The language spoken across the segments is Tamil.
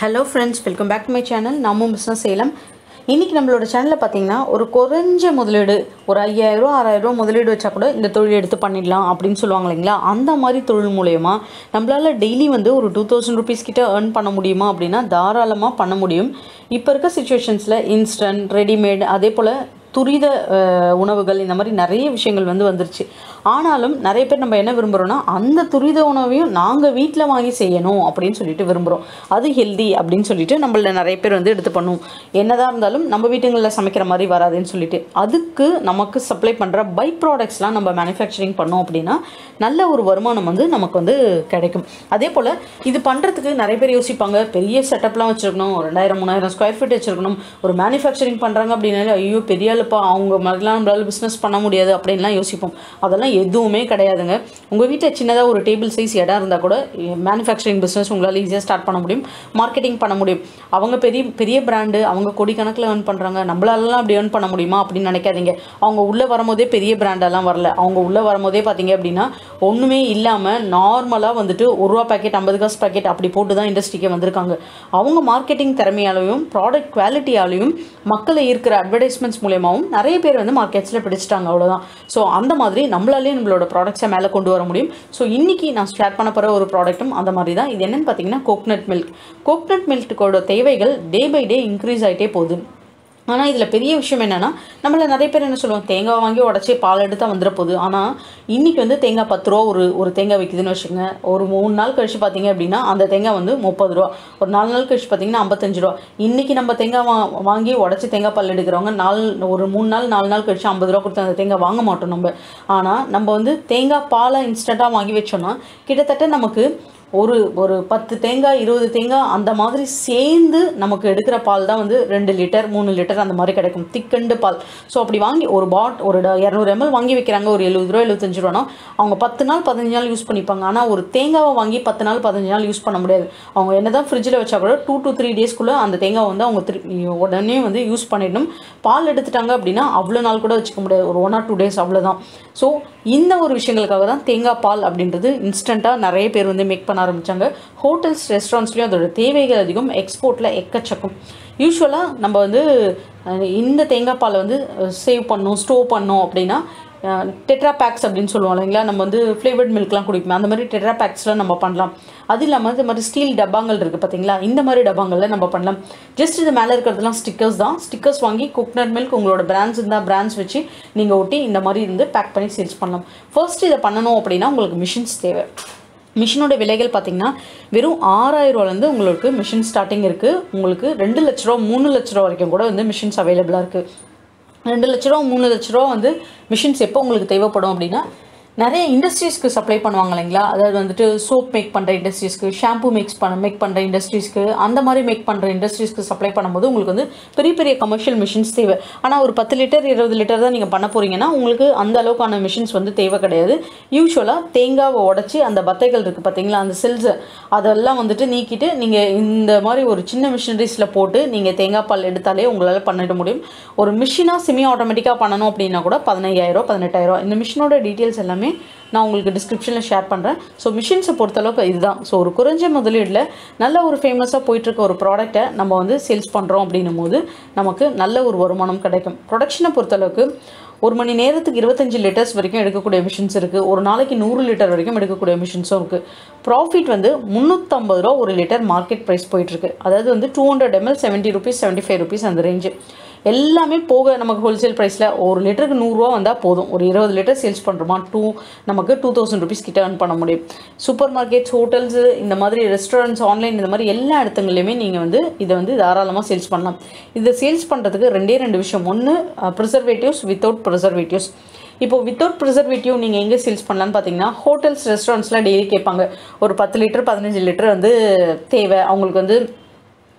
hello friends welcome back to my channel நாமும் பிஸ்னஸ் சேலம் இன்றைக்கி நம்மளோட சேனலில் பார்த்தீங்கன்னா ஒரு குறைஞ்ச முதலீடு ஒரு ஐயாயிரம் ஆறாயிரம் முதலீடு வச்சா கூட இந்த தொழில் எடுத்து பண்ணிடலாம் அப்படின்னு சொல்லுவாங்க இல்லைங்களா அந்த மாதிரி தொழில் மூலயமா நம்மளால் டெய்லி வந்து ஒரு டூ தௌசண்ட் ருபீஸ் கிட்ட ஏர்ன் பண்ண முடியுமா அப்படின்னா தாராளமாக பண்ண முடியும் இப்போ இருக்க சுச்சுவேஷன்ஸில் இன்ஸ்டன்ட் ரெடிமேட் அதே போல் துரித அஹ், உணவுகள் இந்த மாதிரி நிறைய விஷயங்கள் வந்து வந்துருச்சு ஆனாலும் நிறைய பேர் நம்ம என்ன விரும்புகிறோன்னா அந்த துரித உணவையும் நாங்கள் வீட்டில் வாங்கி செய்யணும் அப்படின்னு சொல்லிட்டு விரும்புகிறோம் அது ஹெல்தி அப்படின்னு சொல்லிட்டு நம்மள நிறைய பேர் வந்து எடுத்து பண்ணுவோம் என்னதான் இருந்தாலும் நம்ம வீட்டுங்களில் சமைக்கிற மாதிரி வராதுன்னு சொல்லிட்டு அதுக்கு நமக்கு சப்ளை பண்ணுற பை ப்ராடக்ட்ஸ்லாம் நம்ம மேனுஃபேக்சரிங் பண்ணோம் அப்படின்னா நல்ல ஒரு வருமானம் வந்து நமக்கு வந்து கிடைக்கும் அதே போல் இது பண்ணுறதுக்கு நிறைய பேர் யோசிப்பாங்க பெரிய செட்டப்லாம் வச்சுருக்கணும் ஒரு ரெண்டாயிரம் மூணாயிரம் ஸ்கொயர் ஃபீட் வச்சுருக்கணும் ஒரு மேனுஃபேக்சரிங் பண்ணுறாங்க அப்படின்னாலே ஐயோ பெரிய ஆளுப்பா அவங்க மாதிரிலாம் நம்மளால பிஸ்னஸ் பண்ண முடியாது அப்படின்லாம் யோசிப்போம் அதெல்லாம் எதுவுமே கிடையாதுங்க உங்கள் வீட்டில் சின்னதாக ஒரு டேபிள் சைஸ் இடம் இருந்தால் கூட மேனுஃபேக்சரிங் பிஸ்னஸ் உங்களால் ஈஸியாக ஸ்டார்ட் பண்ண முடியும் மார்க்கெட்டிங் பண்ண முடியும் அவங்க பெரிய பெரிய பிராண்டு அவங்க கோடிக்கணக்கில் ஏர்ன் பண்ணுறாங்க நம்மளாலலாம் அப்படி ஏர்ன் பண்ண முடியுமா அப்படின்னு நினைக்காதீங்க அவங்க உள்ளே வரும்போதே பெரிய பிராண்டெல்லாம் வரல அவங்க உள்ளே வரும்போதே பார்த்தீங்க அப்படின்னா ஒன்றுமே இல்லாமல் நார்மலாக வந்துட்டு ஒரு ரூபா பாக்கெட் ஐம்பது காசு பாக்கெட் அப்படி போட்டு தான் இண்டஸ்ட்ரிக்கே வந்திருக்காங்க அவங்க மார்க்கெட்டிங் திறமையாலையும் ப்ராடக்ட் குவாலிட்டியாலையும் மக்களை இருக்கிற அட்வர்டைஸ்மெண்ட்ஸ் மூலியமாகவும் நிறைய பேர் வந்து மார்க்கெட்ஸில் பிடிச்சிட்டாங்க அவ்வளோதான் ஸோ அந்த மாதிரி நம்மளாலே நம்மளோட ப்ராடக்ட்ஸை மேலே கொண்டு வர முடியும் ஸோ இன்றைக்கி நான் ஷேர் பண்ண போகிற ஒரு ப்ராடக்ட்டும் அந்த மாதிரி தான் இது என்னென்னு பார்த்தீங்கன்னா கோக்னட் மில்க் கோக்னட் மில்க்கோட தேவைகள் டே பை டே இன்க்ரீஸ் ஆகிட்டே போகுது ஆனால் இதில் பெரிய விஷயம் என்னென்னா நம்மள நிறைய பேர் என்ன சொல்லுவோம் தேங்காய் வாங்கி உடச்சி பால் எடுத்தால் வந்துட போகுது ஆனால் இன்றைக்கி வந்து தேங்காய் பத்து ரூபா ஒரு ஒரு தேங்காய் விற்குதுன்னு வச்சுக்கோங்க ஒரு மூணு நாள் கழிச்சு பார்த்தீங்க அப்படின்னா அந்த தேங்காய் வந்து முப்பது ரூபா ஒரு நாலு நாள் கழிச்சு பார்த்தீங்கன்னா ஐம்பத்தஞ்சு ரூபா இன்றைக்கி நம்ம தேங்காய் வா வாங்கி உடச்சி தேங்காய் பால் எடுக்கிறவங்க நாலு ஒரு மூணு நாள் நாலு நாள் கழிச்சு ஐம்பது ரூபா கொடுத்து அந்த தேங்காய் வாங்க மாட்டோம் நம்ம ஆனால் நம்ம வந்து தேங்காய் பாலை இன்ஸ்டண்ட்டாக வாங்கி வச்சோம்னா கிட்டத்தட்ட நமக்கு ஒரு ஒரு பத்து தேங்காய் இருபது தேங்காய் அந்த மாதிரி சேர்ந்து நமக்கு எடுக்கிற பால் தான் வந்து ரெண்டு லிட்டர் மூணு லிட்டர் அந்த மாதிரி கிடைக்கும் திக்கண்டு பால் ஸோ அப்படி வாங்கி ஒரு பாட் ஒரு ட- இரநூறு எம்எல் வாங்கி வைக்கிறாங்க ஒரு எழுபது ரூபா எழுபத்தஞ்சு ரூபானா அவங்க பத்து நாள் பதினஞ்சு நாள் யூஸ் பண்ணிப்பாங்க ஆனால் ஒரு தேங்காவை வாங்கி பத்து நாள் பதினஞ்சு நாள் யூஸ் பண்ண முடியாது அவங்க என்ன தான் ஃப்ரிட்ஜில் வச்சா கூட டூ to த்ரீ டேஸ்க்குள்ளே அந்த தேங்காய் வந்து அவங்க திருப்பி உடனே வந்து யூஸ் பண்ணிடணும் பால் எடுத்துட்டாங்க அப்படின்னா அவ்வளோ நாள் கூட வச்சுக்க முடியாது ஒரு ஒன் ஆர் டூ டேஸ் அவ்வளோதான் ஸோ இந்த ஒரு விஷயங்களுக்காக தான் தேங்காய் பால் அப்படின்றது இன்ஸ்டண்ட்டாக நிறைய பேர் வந்து மேக் பண்ண ஆரம்பித்தாங்க ஹோட்டல்ஸ் ரெஸ்டாரண்ட்ஸ்லேயும் அதோட தேவைகள் அதிகம் எக்ஸ்போர்ட்டில் எக்கச்சக்கம் யூஸ்வலாக நம்ம வந்து அஹ், இந்த தேங்காய் பாலை வந்து சேவ் பண்ணணும் ஸ்டோர் பண்ணோம் அப்படின்னா டெட்ரா பேக்ஸ் அப்படின்னு சொல்லுவோம் இல்லைங்களா நம்ம வந்து ஃப்ளேவர்ட் மில்க்லாம் குடிப்போம் அந்த மாதிரி டெட்ரா பேக்ஸ்லாம் நம்ம பண்ணலாம் அது இல்லாமல் இந்த மாதிரி ஸ்டீல் டப்பாங்கள் இருக்குது பார்த்தீங்களா இந்த மாதிரி டப்பாங்களில் நம்ம பண்ணலாம் ஜஸ்ட் இது மேலே இருக்கிறதுலாம் ஸ்டிக்கர்ஸ் தான் ஸ்டிக்கர்ஸ் வாங்கி குக்னட் மில்க் உங்களோட பிராண்ட்ஸ் இருந்தால் பிராண்ட்ஸ் வச்சு நீங்கள் ஒட்டி இந்த மாதிரி இருந்து பேக் பண்ணி சேல்ஸ் பண்ணலாம் ஃபர்ஸ்ட் இதை பண்ணணும் அப்படின்னா உங்களுக்கு மிஷின்ஸ் தேவை மிஷினோட விலைகள் பார்த்தீங்கன்னா வெறும் ஆறாயிரம் ரூபாலேருந்து உங்களுக்கு மிஷின் ஸ்டார்டிங் இருக்குது உங்களுக்கு ரெண்டு லட்ச ரூபா மூணு லட்ச ரூபா வரைக்கும் கூட வந்து மிஷின்ஸ் அவைலபிளாக இருக்குது ரெண்டு லட்ச ரூபா மூணு லட்ச ரூபா வந்து மிஷின்ஸ் எப்போ உங்களுக்கு தேவைப்படும் அப்படின்னா நிறைய இண்டஸ்ட்ரீஸ்க்கு சப்ளை பண்ணுவாங்க இல்லைங்களா அதாவது வந்துட்டு சோப் மேக் பண்ணுற இண்டஸ்ட்ரீஸ்க்கு ஷாம்பு மேக்ஸ் பண்ண மேக் பண்ணுற இண்டஸ்ட்ரீஸ்க்கு அந்த மாதிரி மேக் பண்ணுற இண்டஸ்ட்ரீஸ்க்கு சப்ளை பண்ணும்போது உங்களுக்கு வந்து பெரிய பெரிய கமர்ஷியல் மிஷின்ஸ் தேவை ஆனால் ஒரு பத்து லிட்டர் இருபது லிட்டர் தான் நீங்கள் பண்ண போகிறீங்கன்னா உங்களுக்கு அந்த அளவுக்கான மிஷின்ஸ் வந்து தேவை கிடையாது யூஸ்வலாக தேங்காவை உடச்சி அந்த பத்தைகள் இருக்குது பார்த்தீங்களா அந்த செல்ஸை அதெல்லாம் வந்துட்டு நீக்கிட்டு நீங்கள் இந்த மாதிரி ஒரு சின்ன மிஷினரிஸில் போட்டு நீங்கள் தேங்காய் பால் எடுத்தாலே உங்களால் பண்ணிட முடியும் ஒரு மிஷினாக செமி ஆட்டோமேட்டிக்காக பண்ணணும் அப்படின்னா கூட பதினையாயிரம் பதினெட்டாயிரம் இந்த மிஷினோட டீட்டெயில்ஸ் எல்லாமே நான் உங்களுக்கு டிஸ்கிரிப்ஷனில் ஷேர் பண்ணுறேன் ஸோ மிஷின்ஸை பொறுத்தளவுக்கு இதுதான் ஸோ ஒரு குறைஞ்ச முதலீடில் நல்ல ஒரு ஃபேமஸாக போயிட்டுருக்க ஒரு ப்ராடக்ட்டை நம்ம வந்து சேல்ஸ் பண்ணுறோம் அப்படின்னும் போது நமக்கு நல்ல ஒரு வருமானம் கிடைக்கும் ப்ரொடக்ஷனை பொறுத்தளவுக்கு ஒரு மணி நேரத்துக்கு இருபத்தஞ்சு லிட்டர்ஸ் வரைக்கும் எடுக்கக்கூடிய மிஷின்ஸ் இருக்குது ஒரு நாளைக்கு நூறு லிட்டர் வரைக்கும் எடுக்கக்கூடிய மிஷின்ஸும் இருக்குது ப்ராஃபிட் வந்து முந்நூற்றம்பது ரூபா ஒரு லிட்டர் மார்க்கெட் ப்ரைஸ் போயிட்டுருக்கு அதாவது வந்து two hundred ML seventy rupees seventy five rupees அந்த ரேஞ்சு எல்லாமே போக நமக்கு ஹோல்சேல் ப்ரைஸில் ஒரு லிட்டருக்கு நூறுரூவா வந்தால் போதும் ஒரு இருபது லிட்டர் சேல்ஸ் பண்ணுறோமா டூ நமக்கு டூ தௌசண்ட் ருபீஸ் கிட்ட earn பண்ண முடியும் சூப்பர் மார்க்கெட்ஸ் ஹோட்டல்ஸு இந்த மாதிரி ரெஸ்டாரண்ட்ஸ் ஆன்லைன் இந்த மாதிரி எல்லா இடத்துங்களையுமே நீங்கள் வந்து இதை வந்து தாராளமாக சேல்ஸ் பண்ணலாம் இதை சேல்ஸ் பண்ணுறதுக்கு ரெண்டே ரெண்டு விஷயம் ஒன்று ப்ரிசர்வேட்டிவ்ஸ் வித்தவுட் ப்ரிசர்வேட்டிவ்ஸ் இப்போ வித்தவுட் ப்ரிசர்வேட்டிவ் நீங்கள் எங்கே சேல்ஸ் பண்ணலான்னு பார்த்தீங்கன்னா ஹோட்டல்ஸ் ரெஸ்டாரண்ட்ஸ்லாம் டெய்லி கேட்பாங்க ஒரு பத்து லிட்டர் பதினஞ்சு லிட்டர் வந்து தேவை அவங்களுக்கு வந்து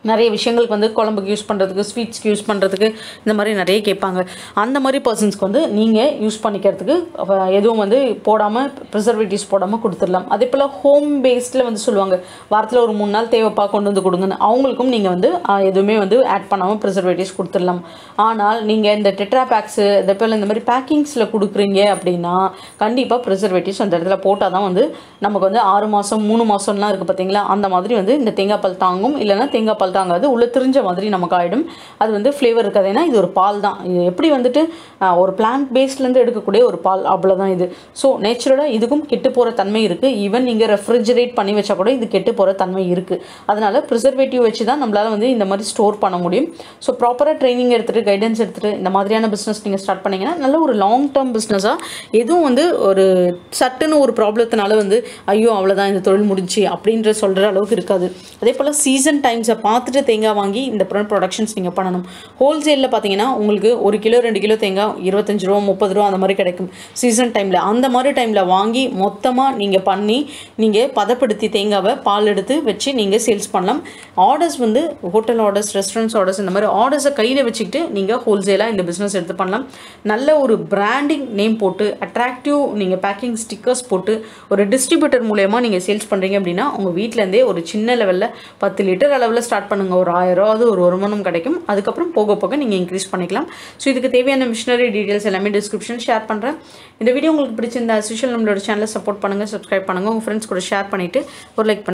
நிறைய விஷயங்களுக்கு வந்து குழம்புக்கு யூஸ் பண்ணுறதுக்கு ஸ்வீட்ஸ்க்கு யூஸ் பண்ணுறதுக்கு இந்த மாதிரி நிறைய கேட்பாங்க அந்த மாதிரி பர்சன்ஸ்க்கு வந்து நீங்கள் யூஸ் பண்ணிக்கிறதுக்கு அவ- எதுவும் வந்து போடாமல் ப்ரிசர்வேட்டிவ்ஸ் போடாமல் கொடுத்துடலாம் அதே போல் ஹோம் பேஸ்டில் வந்து சொல்லுவாங்க வாரத்தில் ஒரு மூணு நாள் தேவைப்பா கொண்டு வந்து கொடுங்கன்னு அவங்களுக்கும் நீங்கள் வந்து ஆஹ், எதுவுமே வந்து ஆட் பண்ணாமல் ப்ரிசர்வேட்டிவ்ஸ் கொடுத்துடலாம் ஆனால் நீங்கள் இந்த டெட்ரா பேக்ஸு அதே போல் இந்த மாதிரி பேக்கிங்ஸில் கொடுக்குறீங்க அப்படின்னா கண்டிப்பாக ப்ரிசர்வேட்டிவ்ஸ் அந்த இடத்துல போட்டால் தான் வந்து நமக்கு வந்து ஆறு மாதம் மூணு மாதம்லாம் இருக்குது பார்த்தீங்களா அந்த மாதிரி வந்து இந்த தேங்காய் பால் தாங்கும் இல்லைன்னா தேங்காய் பால் தாங்காது உள்ள திரிஞ்ச மாதிரி நமக்கு ஆகிடும் அது வந்து ஃப்ளேவர் இருக்காது ஏன்னா இது ஒரு பால் தான் இது எப்படி வந்துட்டு ஆஹ், ஒரு பிளான்ட் பேஸ்ட்லேருந்து எடுக்கக்கூடிய ஒரு பால் அவ்வளோதான் இது ஸோ நேச்சுரலாக இதுக்கும் கெட்டு போகிற தன்மை இருக்குது ஈவன் நீங்கள் ரெஃப்ரிஜரேட் பண்ணி வச்சா கூட இது கெட்டு போகிற தன்மை இருக்குது அதனால ப்ரிசர்வேட்டிவ் வச்சு தான் நம்மளால் வந்து இந்த மாதிரி ஸ்டோர் பண்ண முடியும் ஸோ ப்ராப்பராக ட்ரைனிங் எடுத்துகிட்டு கைடன்ஸ் எடுத்துகிட்டு இந்த மாதிரியான பிஸ்னஸ் நீங்கள் ஸ்டார்ட் பண்ணீங்கன்னா நல்ல ஒரு லாங் டேர்ம் பிஸ்னஸாக எதுவும் வந்து ஒரு சட்டுன்னு ஒரு ப்ராப்ளத்தினால வந்து ஐயோ அவ்வளோதான் இந்த தொழில் முடிஞ்சு அப்படின்ற சொல்கிற அளவுக்கு இருக்காது அதே போல் சீசன் டைம்ஸை பார்த்துட்டு தேங்காய் வாங்கி இந்த ப்ரொடக்ஷன்ஸ் நீங்கள் பண்ணணும் ஹோல்சேலில் பார்த்தீங்கன்னா உங்களுக்கு ஒரு கிலோ ரெண்டு கிலோ தேங்காய் இருபத்தஞ்சு ரூபா முப்பது ரூபா அந்த மாதிரி கிடைக்கும் சீசன் டைமில் அந்த மாதிரி டைமில் வாங்கி மொத்தமாக நீங்கள் பண்ணி நீங்கள் பதப்படுத்தி தேங்காவை பால் எடுத்து வச்சு நீங்கள் சேல்ஸ் பண்ணலாம் ஆர்டர்ஸ் வந்து ஹோட்டல் ஆர்டர்ஸ் ரெஸ்டாரண்ட்ஸ் ஆர்டர்ஸ் இந்த மாதிரி ஆர்டர்ஸை கையில் வச்சுக்கிட்டு நீங்கள் ஹோல்சேலாக இந்த பிஸ்னஸ் எடுத்து பண்ணலாம் நல்ல ஒரு பிராண்டிங் நேம் போட்டு அட்ராக்டிவ் நீங்கள் பேக்கிங் ஸ்டிக்கர்ஸ் போட்டு ஒரு டிஸ்ட்ரிபியூட்டர் மூலயமா நீங்கள் சேல்ஸ் பண்ணுறீங்க அப்படின்னா உங்கள் வீட்டிலேருந்தே ஒரு சின்ன லெவலில் பத்து லிட்டர் அளவில் ஸ்டார்ட் பண்ணுங்கள் ஒரு ஆயிரம் ரூபாவது ஒரு வருமானம் கிடைக்கும் அதுக்கப்புறம் போக போக நீங்கள் இன்க்ரீஸ் பண்ணிக்கலாம் ஸோ இதுக்கு தேவையான மிஷினரி டீட்டெயில்ஸ் எல்லாமே டிஸ்கிரிப்ஷன் ஷேர் பண்ணுறேன் இந்த வீடியோ உங்களுக்கு பிடிச்சிருந்தா அஸ்யூஷுவல் நம்மளோட சேனலை சப்போர்ட் பண்ணுங்கள் சப்ஸ்கிரைப் பண்ணுங்கள் உங்கள் ஃப்ரெண்ட்ஸ் கூட ஷேர் பண்ணிவிட்டு ஒரு லைக் பண்ணுங்கள்